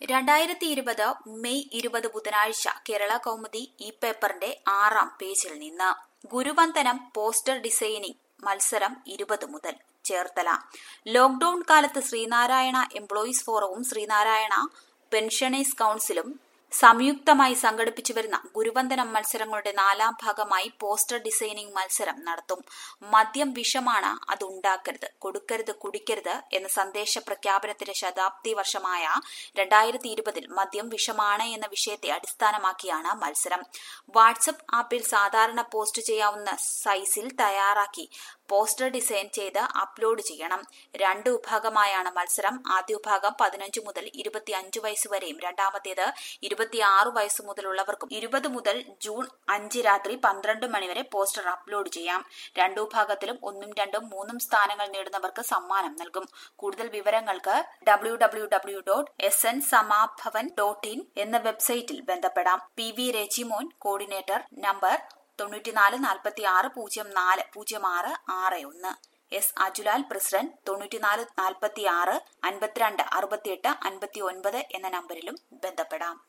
രണ്ടായിരത്തി ഇരുപത് മെയ് ഇരുപത് ബുധനാഴ്ച കേരള കൗമുദി ഈ പേപ്പറിന്റെ ആറാം പേജിൽ നിന്ന് ഗുരുവന്ദനം പോസ്റ്റർ ഡിസൈനിംഗ് മത്സരം ഇരുപത് മുതൽ ചേർത്തല ലോക്ഡൌൺ കാലത്ത് ശ്രീനാരായണ എംപ്ലോയീസ് ഫോറവും ശ്രീനാരായണ പെൻഷനേഴ്സ് കൌൺസിലും സംയുക്തമായി സംഘടിപ്പിച്ചു വരുന്ന ഗുരുവന്ദനം മത്സരങ്ങളുടെ നാലാം ഭാഗമായി പോസ്റ്റർ ഡിസൈനിംഗ് മത്സരം നടത്തും മദ്യം വിഷമാണ് അത് ഉണ്ടാക്കരുത് കൊടുക്കരുത് കുടിക്കരുത് എന്ന സന്ദേശ പ്രഖ്യാപനത്തിന്റെ ശതാബ്ദി വർഷമായ രണ്ടായിരത്തി ഇരുപതിൽ മദ്യം വിഷമാണ് എന്ന വിഷയത്തെ അടിസ്ഥാനമാക്കിയാണ് മത്സരം വാട്സപ്പ് ആപ്പിൽ സാധാരണ പോസ്റ്റ് ചെയ്യാവുന്ന സൈസിൽ തയ്യാറാക്കി പോസ്റ്റർ ഡിസൈൻ ചെയ്ത് അപ്ലോഡ് ചെയ്യണം രണ്ട് വിഭാഗമായാണ് മത്സരം ആദ്യ വിഭാഗം പതിനഞ്ച് മുതൽ ഇരുപത്തിയഞ്ച് വയസ്സ് വരെയും രണ്ടാമത്തേത് ഇരുപത്തിയാറ് വയസ്സ് മുതലുള്ളവർക്കും ഇരുപത് മുതൽ ജൂൺ അഞ്ച് രാത്രി പന്ത്രണ്ട് മണിവരെ പോസ്റ്റർ അപ്ലോഡ് ചെയ്യാം രണ്ടു വിഭാഗത്തിലും ഒന്നും രണ്ടും മൂന്നും സ്ഥാനങ്ങൾ നേടുന്നവർക്ക് സമ്മാനം നൽകും കൂടുതൽ വിവരങ്ങൾക്ക് W W W dot S N Samabhavan dot in എന്ന വെബ്സൈറ്റിൽ ബന്ധപ്പെടാം P V Rajimon coordinator number തൊണ്ണൂറ്റിനാല് നാൽപ്പത്തി ആറ് പൂജ്യം നാല് പൂജ്യം ആറ് ആറ് ഒന്ന് എസ് അജുലാൽ പ്രസിഡന്റ് തൊണ്ണൂറ്റിനാല് നാൽപ്പത്തി ആറ് അൻപത്തിരണ്ട് അറുപത്തിയെട്ട് അൻപത്തി ഒൻപത് എന്ന നമ്പറിലും ബന്ധപ്പെടാം